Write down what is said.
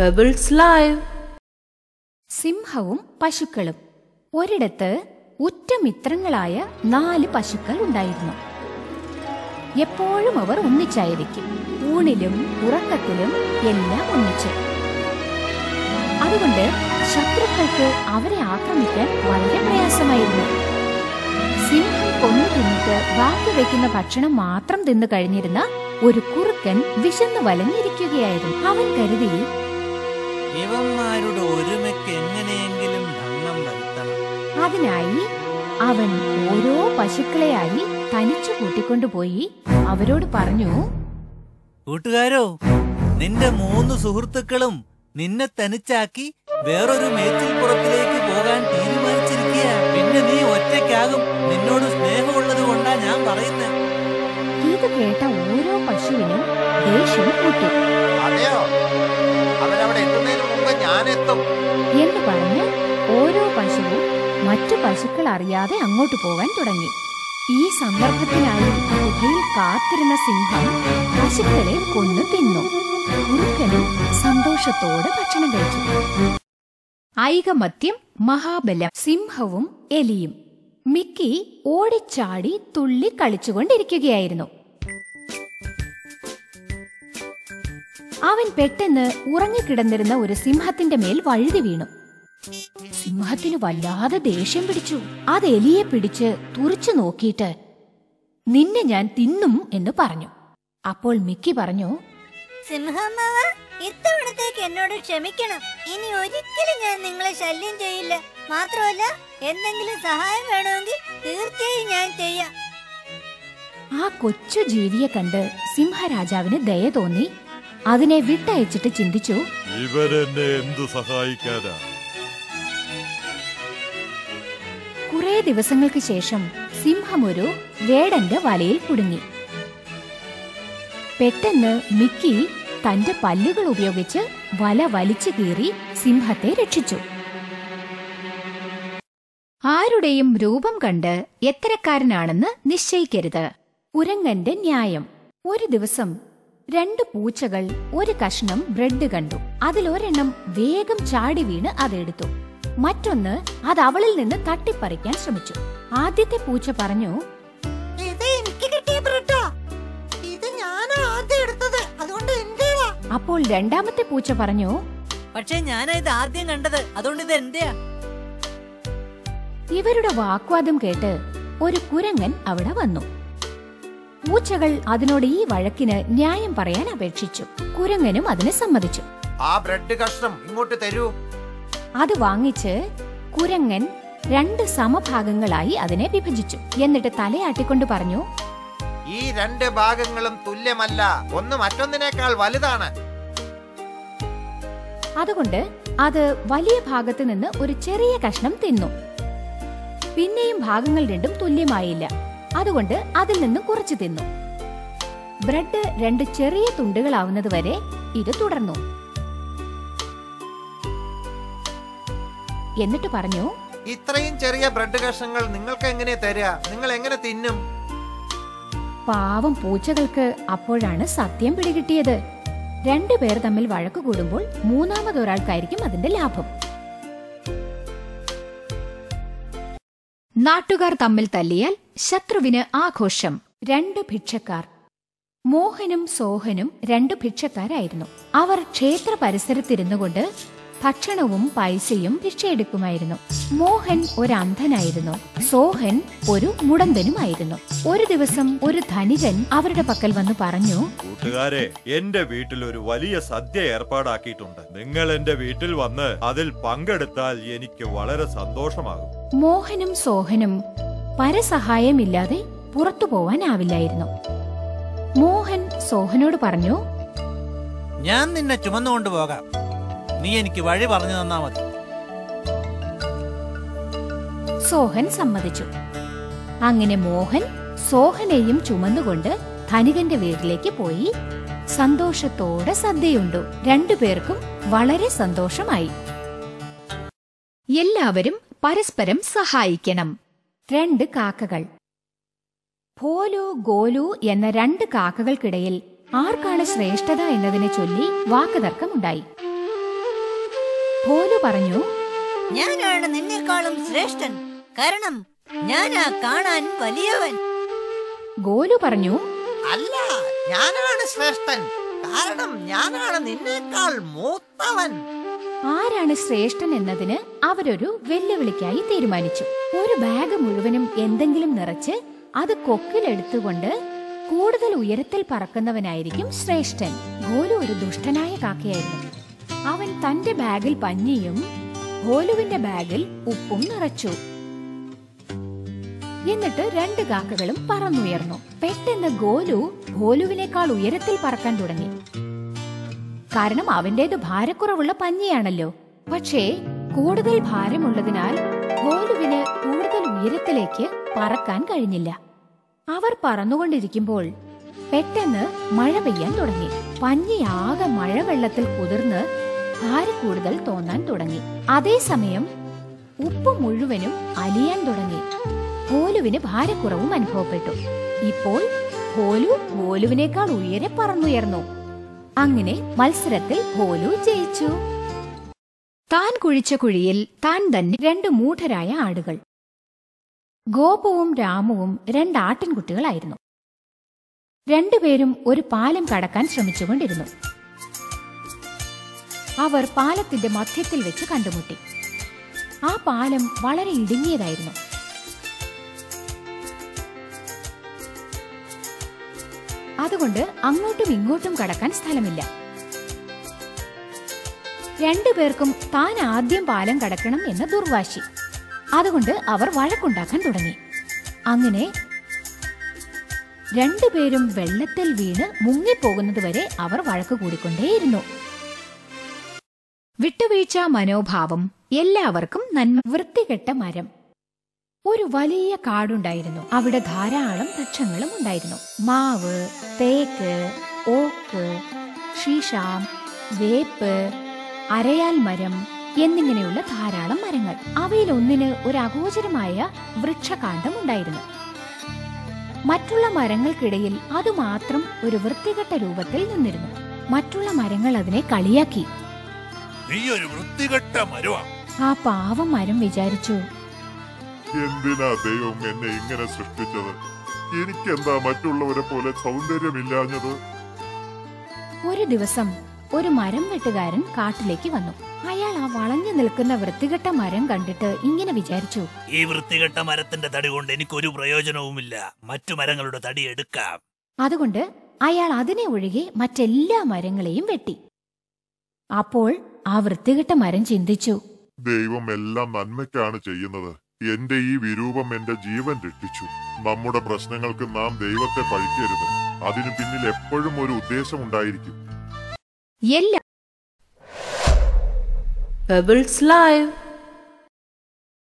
Pebbles Live. സിംഹവും പശുക്കളും ഒരിടത്ത് ഉറ്റ മിത്രങ്ങളായ നാല് പശുക്കൾ ഉണ്ടായിരുന്നു എപ്പോഴും അവർ ഒന്നിച്ചായിരിക്കും ഊണിലും ഉറക്കത്തിലും എല്ലാം ഒന്നിച്ച് അതുകൊണ്ട് ശത്രുക്കൾക്ക് അവരെ ആക്രമിക്കാൻ വളരെ പ്രയാസമായിരുന്നു സിംഹം കൊന്നു തിന്നിട്ട് ബാക്കി വെക്കുന്ന ഭക്ഷണം മാത്രം തിന്നു കഴിഞ്ഞിരുന്ന ഒരു കുറുക്കൻ വിശന്നു വലഞ്ഞിരിക്കുകയായിരുന്നു അവൻ കരുതി ഇവന്മാരുടെ ഒരുമയ്ക്ക് എങ്ങനെയെങ്കിലും ഭംഗം വരുത്തണം അതിനായി അവൻ ഓരോ പശുക്കളെയായി തനിച്ചു കൂട്ടിക്കൊണ്ടുപോയി അവരോട് പറഞ്ഞു കൂട്ടുകാരോ നിന്റെ മൂന്ന് സുഹൃത്തുക്കളും നിന്നെ തനിച്ചാക്കി വേറൊരു മേച്ചിൽപ്പുറത്തിലേക്ക് പോകാൻ തീരുമാനിച്ചിരിക്കുക പിന്നെ നീ ഒറ്റയ്ക്കാകും നിന്നോട് സ്നേഹമുള്ളത് കൊണ്ടാ ഞാൻ പറയുന്നത് ഇത് കേട്ട ഓരോ പശുവിനും ദേഷ്യം കൂട്ടി അതെയോ അവരവിടെ എത്തുന്നതിന് മുമ്പ് ഞാൻ എത്തും എന്ന് പറഞ്ഞ് ഓരോ പശുവും മറ്റു പശുക്കൾ അറിയാതെ അങ്ങോട്ട് പോകാൻ തുടങ്ങി ഈ സന്ദർഭത്തിനായി ഗുഹയിൽ കാത്തിരുന്ന സിംഹം പശുക്കളെ കൊന്നു തിന്നു കുറുക്കനും സന്തോഷത്തോടെ ഭക്ഷണം കഴിച്ചു ഐകമത്യം മഹാബലം സിംഹവും എലിയും മിക്കി ഓടിച്ചാടി തുള്ളി കളിച്ചുകൊണ്ടിരിക്കുകയായിരുന്നു അവൻ പെട്ടെന്ന് ഉറങ്ങിക്കിടന്നിരുന്ന ഒരു സിംഹത്തിന്റെ മേൽ വഴുതി വീണു സിംഹത്തിന് വല്ലാതെ ദേഷ്യം പിടിച്ചു അത് എലിയെ പിടിച്ച് തുറച്ചു നോക്കിയിട്ട് നിന്നെ ഞാൻ തിന്നും എന്ന് പറഞ്ഞു അപ്പോൾ മിക്കി പറഞ്ഞു സിംഹമാവ ഇത്തവണത്തേക്ക് എന്നോട് ക്ഷമിക്കണം ഇനി ഒരിക്കലും ഞാൻ നിങ്ങളെ ശല്യം ചെയ്യില്ല മാത്രമല്ല എന്തെങ്കിലും സഹായം വേണമെങ്കിൽ തീർച്ചയായും ഞാൻ ചെയ്യാം ആ കൊച്ചു ജീവിയെ കണ്ട് സിംഹരാജാവിന് ദയ തോന്നി അതിനെ വിട്ടയച്ചിട്ട് ചിന്തിച്ചു ഇവരെന്നെ എന്തു സഹായിക്കാനാ കുറെ ദിവസങ്ങൾക്ക് ശേഷം സിംഹം ഒരു വേടന്റെ വലയിൽ കുടുങ്ങി പെട്ടെന്ന് മിക്കി തന്റെ പല്ലുകൾ ഉപയോഗിച്ച് വല വലിച്ചു കീറി സിംഹത്തെ രക്ഷിച്ചു ആരുടെയും രൂപം കണ്ട് എത്തരക്കാരനാണെന്ന് നിശ്ചയിക്കരുത് കുരങ്ങന്റെ ന്യായം ഒരു ദിവസം രണ്ട് പൂച്ചകൾ ഒരു കഷ്ണം ബ്രെഡ് കണ്ടു അതിലൊരെണ്ണം വേഗം ചാടി വീണ് അതെടുത്തു മറ്റൊന്ന് അത് അവളിൽ നിന്ന് തട്ടിപ്പറിക്കാൻ ശ്രമിച്ചു ആദ്യത്തെ പൂച്ച പറഞ്ഞു ഇത് എനിക്ക് കിട്ടിയ ബ്രെഡാ ഇത് ഞാനാ ആദ്യം എടുത്തത് അതുകൊണ്ട് എന്റേതാ അപ്പോൾ രണ്ടാമത്തെ പൂച്ച പറഞ്ഞു പക്ഷേ ഞാനാ ഇത് ആദ്യം കണ്ടത് അതുകൊണ്ട് ഇത് എന്റെയാ ഇവരുടെ വാഗ്വാദം കേട്ട് ഒരു കുരങ്ങൻ അവിടെ വന്നു പൂച്ചകൾ അതിനോട് ഈ വഴക്കിന് ന്യായം പറയാൻ അപേക്ഷിച്ചു കുരങ്ങനും അതിന് സമ്മതിച്ചു ആ ബ്രെഡ് കഷ്ണം ഇങ്ങോട്ട് തരൂ അത് വാങ്ങിച്ച് കുരങ്ങൻ രണ്ട് സമഭാഗങ്ങളായി അതിനെ വിഭജിച്ചു എന്നിട്ട് തലയാട്ടിക്കൊണ്ട് പറഞ്ഞു ഈ രണ്ട് ഭാഗങ്ങളും തുല്യമല്ല ഒന്ന് മറ്റൊന്നിനേക്കാൾ വലുതാണ് അതുകൊണ്ട് അത് വലിയ ഭാഗത്ത് നിന്ന് ഒരു ചെറിയ കഷ്ണം തിന്നു പിന്നെയും ഭാഗങ്ങൾ രണ്ടും തുല്യമായില്ല അതുകൊണ്ട് അതിൽ നിന്നും കുറച്ച് തിന്നു ബ്രെഡ് രണ്ട് ചെറിയ തുണ്ടുകളാവുന്നത് വരെ ഇത് തുടർന്നു എന്നിട്ട് പറഞ്ഞു ഇത്രയും ചെറിയ ബ്രെഡ് കഷ്ണങ്ങൾ നിങ്ങൾക്ക് എങ്ങനെ തരിക നിങ്ങൾ എങ്ങനെ തിന്നും പാവം പൂച്ചകൾക്ക് അപ്പോഴാണ് സത്യം പിടികിട്ടിയത് രണ്ടുപേർ തമ്മിൽ വഴക്ക് കൂടുമ്പോൾ മൂന്നാമതൊരാൾക്കായിരിക്കും അതിന്റെ ലാഭം നാട്ടുകാർ തമ്മിൽ തല്ലിയാൽ ശത്രുവിന് ആഘോഷം രണ്ട് ഭിക്ഷക്കാർ മോഹനും സോഹനും രണ്ട് ഭിക്ഷക്കാരായിരുന്നു അവർ ക്ഷേത്ര പരിസരത്തിരുന്നുകൊണ്ട് ഭക്ഷണവും പൈസയും ഭിക്ഷയെടുക്കുമായിരുന്നു മോഹൻ ഒരു അന്ധനായിരുന്നു സോഹൻ ഒരു മുടന്തനുമായിരുന്നു ഒരു ദിവസം ഒരു ധനികൻ അവരുടെ പക്കൽ വന്ന് പറഞ്ഞു കൂട്ടുകാരെ എന്റെ വീട്ടിൽ ഒരു വലിയ സദ്യ ഏർപ്പാടാക്കിയിട്ടുണ്ട് നിങ്ങൾ എന്റെ വീട്ടിൽ വന്ന് അതിൽ പങ്കെടുത്താൽ എനിക്ക് വളരെ സന്തോഷമാകും മോഹനും സോഹനും പരസഹായമില്ലാതെ പുറത്തു പോവാനാവില്ലായിരുന്നു മോഹൻ സോഹനോട് പറഞ്ഞു ഞാൻ നിന്നെ ചുമന്നുകൊണ്ട് പോകാം നീ എനിക്ക് വഴി പറഞ്ഞു തന്നാ മതി സോഹൻ സമ്മതിച്ചു അങ്ങനെ മോഹൻ സോഹനെയും ചുമന്നുകൊണ്ട് ധനികന്റെ വീട്ടിലേക്ക് പോയി സന്തോഷത്തോടെ സദ്യയുണ്ടു രണ്ടുപേർക്കും വളരെ സന്തോഷമായി എല്ലാവരും പരസ്പരം സഹായിക്കണം രണ്ട് കാക്കകൾ ഭോലു ഗോലു എന്ന രണ്ട് കാക്കകൾക്കിടയിൽ ആർക്കാണ് ശ്രേഷ്ഠത എന്നതിനെ ചൊല്ലി വാക്കുതർക്കമുണ്ടായി ഭോലു പറഞ്ഞു ഞാനാണ് നിന്നെക്കാളും ശ്രേഷ്ഠൻ കാരണം ഞാനാ കാണാൻ വലിയവൻ ഗോലു പറഞ്ഞു അല്ല ഞാനാണ് ശ്രേഷ്ഠൻ കാരണം ഞാനാണ് നിന്നേക്കാൾ മൂത്തവൻ ആരാണ് ശ്രേഷ്ഠൻ എന്നതിന് അവരൊരു വെല്ലുവിളിക്കായി തീരുമാനിച്ചു ഒരു ബാഗ് മുഴുവനും എന്തെങ്കിലും നിറച്ച് അത് കൊക്കിലെടുത്തുകൊണ്ട് കൂടുതൽ ഉയരത്തിൽ പറക്കുന്നവനായിരിക്കും ശ്രേഷ്ഠൻ ഗോലു ഒരു ദുഷ്ടനായ കാക്കയായിരുന്നു അവൻ തന്റെ ബാഗിൽ പഞ്ഞിയും ഗോലുവിന്റെ ബാഗിൽ ഉപ്പും നിറച്ചു എന്നിട്ട് രണ്ട് കാക്കകളും പറന്നുയർന്നു പെട്ടെന്ന് ഗോലു ഗോലുവിനേക്കാൾ ഉയരത്തിൽ പറക്കാൻ തുടങ്ങി കാരണം അവന്റേത് ഭാരക്കുറവുള്ള പഞ്ഞിയാണല്ലോ പക്ഷേ കൂടുതൽ ഭാരമുള്ളതിനാൽ ഗോലുവിന് കൂടുതൽ ഉയരത്തിലേക്ക് പറക്കാൻ കഴിഞ്ഞില്ല അവർ പറന്നുകൊണ്ടിരിക്കുമ്പോൾ പെട്ടെന്ന് മഴ പെയ്യാൻ തുടങ്ങി പഞ്ഞിയാകെ മഴവെള്ളത്തിൽ കുതിർന്ന് ഭാരക്കൂടുതൽ തോന്നാൻ തുടങ്ങി അതേസമയം ഉപ്പ് മുഴുവനും അലിയാൻ തുടങ്ങി ഭോലുവിന് ഭാരക്കുറവും അനുഭവപ്പെട്ടു ഇപ്പോൾ ഭോലു ഭോലുവിനേക്കാൾ ഉയരെ പറന്നുയർന്നു അങ്ങനെ മത്സരത്തിൽ ഭോലു ജയിച്ചു താൻ കുഴിച്ച കുഴിയിൽ താൻ തന്നെ രണ്ട് മൂഢരായ ആടുകൾ ഗോപുവും രാമുവും രണ്ട് ആട്ടിൻകുട്ടികളായിരുന്നു രണ്ടുപേരും ഒരു പാലം കടക്കാൻ ശ്രമിച്ചുകൊണ്ടിരുന്നു അവർ പാലത്തിന്റെ മധ്യത്തിൽ വെച്ച് കണ്ടുമുട്ടി ആ പാലം വളരെ ഇടുങ്ങിയതായിരുന്നു അതുകൊണ്ട് അങ്ങോട്ടും ഇങ്ങോട്ടും കടക്കാൻ സ്ഥലമില്ല രണ്ടുപേർക്കും താൻ ആദ്യം പാലം കടക്കണം എന്ന ദുർവാശി അതുകൊണ്ട് അവർ വഴക്കുണ്ടാക്കാൻ തുടങ്ങി അങ്ങനെ രണ്ടുപേരും വെള്ളത്തിൽ വീണ് മുങ്ങിപ്പോകുന്നതുവരെ അവർ വഴക്ക് കൂടിക്കൊണ്ടേയിരുന്നു വിട്ടുവീഴ്ച മനോഭാവം എല്ലാവർക്കും നന്മ വൃത്തികെട്ട മരം ഒരു വലിയ കാടുണ്ടായിരുന്നു അവിടെ ധാരാളം വൃക്ഷങ്ങളും ഉണ്ടായിരുന്നു മാവ് തേക്ക് ഓക്ക് ഷീഷാം വേപ്പ് അരയാൽ മരം എന്നിങ്ങനെയുള്ള ധാരാളം മരങ്ങൾ അവയിൽ ഒന്നിന് ഒരു അഗോചരമായ വൃക്ഷകാന്ഡം ഉണ്ടായിരുന്നു മറ്റുള്ള മരങ്ങൾക്കിടയിൽ അതുമാത്രം ഒരു വൃത്തികെട്ട രൂപത്തിൽ നിന്നിരുന്നു മറ്റുള്ള മരങ്ങൾ അതിനെ കളിയാക്കി നീ ഒരു വൃത്തികെട്ട മരുവ ആ പാവം മരം വിചാരിച്ചു എന്തിനാ ദൈവം എന്നെ ഇങ്ങനെ സൃഷ്ടിച്ചത് എനിക്കെന്താ മറ്റുള്ളവരെ പോലെ സൗന്ദര്യമില്ലാഞ്ഞത് ഒരു ദിവസം ഒരു മരം വെട്ടുകാരൻ കാട്ടിലേക്ക് വന്നു അയാൾ ആ വളഞ്ഞു നിൽക്കുന്ന വൃത്തികെട്ട മരം കണ്ടിട്ട് ഇങ്ങനെ വിചാരിച്ചു ഈ വൃത്തികെട്ട മരത്തിന്റെ തടി കൊണ്ട് എനിക്കൊരു പ്രയോജനവുമില്ല മറ്റു മരങ്ങളുടെ തടി എടുക്കാം അതുകൊണ്ട് അയാൾ അതിനെ ഒഴികെ മറ്റെല്ലാ മരങ്ങളെയും വെട്ടി അപ്പോൾ ആ വൃത്തികെട്ട മരം ചിന്തിച്ചു ദൈവം എല്ലാം നന്മയ്ക്കാണ് ചെയ്യുന്നത് എന്റെ ഈ വിരൂപം എന്റെ ജീവൻ രക്ഷിച്ചു നമ്മുടെ പ്രശ്നങ്ങൾക്ക് നാം ദൈവത്തെ പഴിക്കരുത് അതിനു പിന്നിൽ എപ്പോഴും ഒരു ഉദ്ദേശമുണ്ടായിരിക്കും എല്ലാ Pebbles Live